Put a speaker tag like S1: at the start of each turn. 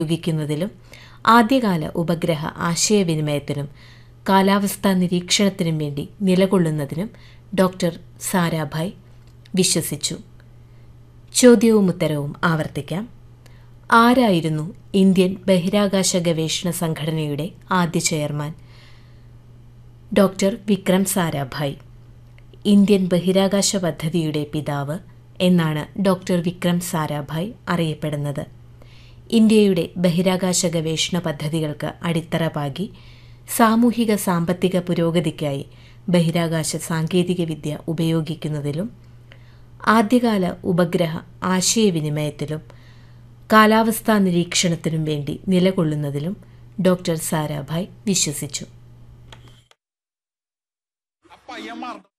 S1: ഉപയോഗിക്കുന്നതിലും ആദ്യകാല ഉപഗ്രഹ ആശയവിനിമയത്തിനും കാലാവസ്ഥാ നിരീക്ഷണത്തിനും വേണ്ടി നിലകൊള്ളുന്നതിനും ഡോക്ടർ സാരാഭായ് വിശ്വസിച്ചു ചോദ്യവും ഉത്തരവും ആവർത്തിക്കാം ആരായിരുന്നു ഇന്ത്യൻ ബഹിരാകാശ ഗവേഷണ സംഘടനയുടെ ആദ്യ chairman doctor Vikram Sarabhai Indian ബഹിരാകാശ പദ്ധതിയുടെ പിതാവ് എന്നാണ് ഡോക്ടർ വിക്രം സാരാഭായ് അറിയപ്പെടുന്നത് ഇന്ത്യയുടെ ബഹിരാകാശ ഗവേഷണ പദ്ധതികൾക്ക് അടിത്തറ പാകി സാമൂഹിക സാമ്പത്തിക പുരോഗതിക്കായി ബഹിരാകാശ സാങ്കേതികവിദ്യ ഉപയോഗിക്കുന്നതിലും ആദ്യകാല ഉപഗ്രഹ ആശയവിനിമയത്തിലും കാലാവസ്ഥാ നിരീക്ഷണത്തിനും വേണ്ടി നിലകൊള്ളുന്നതിലും ഡോക്ടർ സാരാഭായ് വിശ്വസിച്ചു
S2: ആ പയ്യൻ മറന്നു